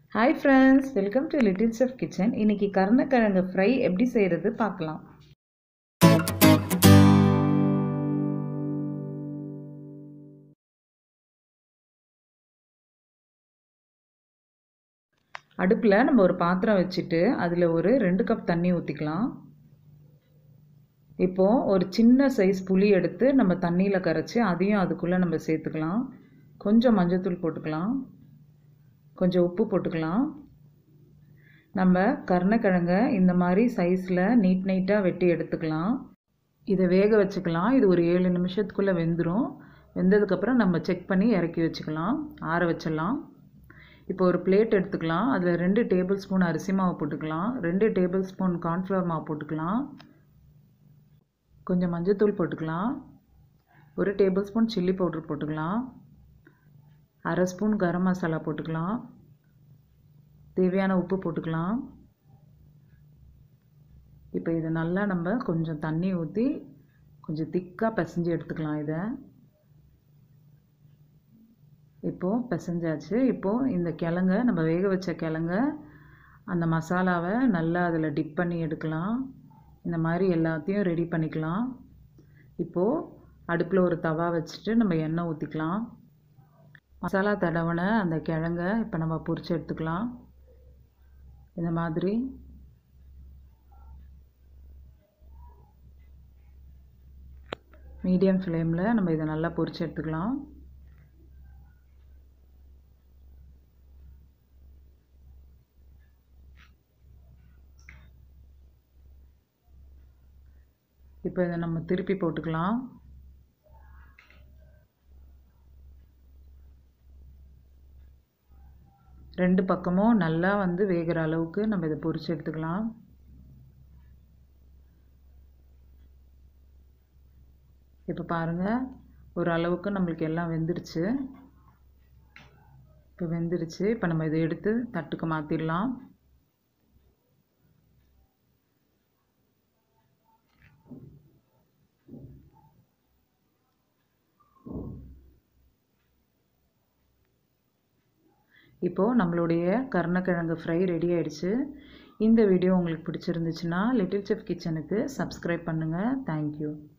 hi friends welcome to little chef kitchen இன்னைக்கு கருணக்கிழங்கு fry எப்படி செய்கிறது பார்க்கலாம் அடுப்பில் நம்ம ஒரு பாத்திரம் வச்சுட்டு அதில் ஒரு ரெண்டு கப் தண்ணி ஊற்றிக்கலாம் இப்போது ஒரு சின்ன சைஸ் புளி எடுத்து நம்ம தண்ணியில் கரைச்சி அதையும் அதுக்குள்ளே நம்ம சேர்த்துக்கலாம் கொஞ்சம் மஞ்சத்தூள் போட்டுக்கலாம் கொஞ்சம் உப்பு போட்டுக்கலாம் நம்ம கருணக்கிழங்க இந்த மாதிரி சைஸில் நீட் நீட்டாக வெட்டி எடுத்துக்கலாம் இதை வேக வச்சுக்கலாம் இது ஒரு ஏழு நிமிஷத்துக்குள்ளே வெந்துடும் வெந்ததுக்கப்புறம் நம்ம செக் பண்ணி இறக்கி வச்சுக்கலாம் ஆற வச்சிடலாம் இப்போ ஒரு பிளேட் எடுத்துக்கலாம் அதில் ரெண்டு டேபிள் ஸ்பூன் அரிசி மாவு போட்டுக்கலாம் ரெண்டு டேபிள் ஸ்பூன் கார்ன்ஃப்ளவர் மாவு போட்டுக்கலாம் கொஞ்சம் மஞ்சத்தூள் போட்டுக்கலாம் ஒரு டேபிள் ஸ்பூன் சில்லி பவுட்ரு போட்டுக்கலாம் அரை ஸ்பூன் கரம் மசாலா போட்டுக்கலாம் தேவையான உப்பு போட்டுக்கலாம் இப்போ இதை நல்லா நம்ம கொஞ்சம் தண்ணி ஊற்றி கொஞ்சம் திக்காக பிசைஞ்சு எடுத்துக்கலாம் இதை இப்போது பிசைஞ்சாச்சு இப்போது இந்த கிழங்க நம்ம வேக வச்ச கிழங்க அந்த மசாலாவை நல்லா அதில் டிப் பண்ணி எடுக்கலாம் இந்த மாதிரி எல்லாத்தையும் ரெடி பண்ணிக்கலாம் இப்போது அடுப்பில் ஒரு தவா வச்சுட்டு நம்ம எண்ணெய் ஊற்றிக்கலாம் மசாலா தடவின அந்த கிழங்க இப்போ நம்ம பொரிச்சு எடுத்துக்கலாம் இந்த மாதிரி மீடியம் ஃப்ளேமில் நம்ம இதை நல்லா பொரிச்சு எடுத்துக்கலாம் இப்போ இதை நம்ம திருப்பி போட்டுக்கலாம் ரெண்டு பக்கமும் நல்லா வந்து வேகிற அளவுக்கு நம்ம இதை பொரிச்சு எடுத்துக்கலாம் இப்போ பாருங்கள் ஒரு அளவுக்கு நம்மளுக்கு எல்லாம் வெந்துருச்சு இப்போ வெந்துருச்சு இப்போ நம்ம இதை எடுத்து தட்டுக்கு மாற்றிடலாம் இப்போது நம்மளுடைய கருணக்கிழங்கு ஃப்ரை ரெடி ஆயிடுச்சு இந்த வீடியோ உங்களுக்கு பிடிச்சிருந்துச்சுன்னா லிட்டில் செஃப் கிச்சனுக்கு சப்ஸ்கிரைப் பண்ணுங்கள் தேங்க்யூ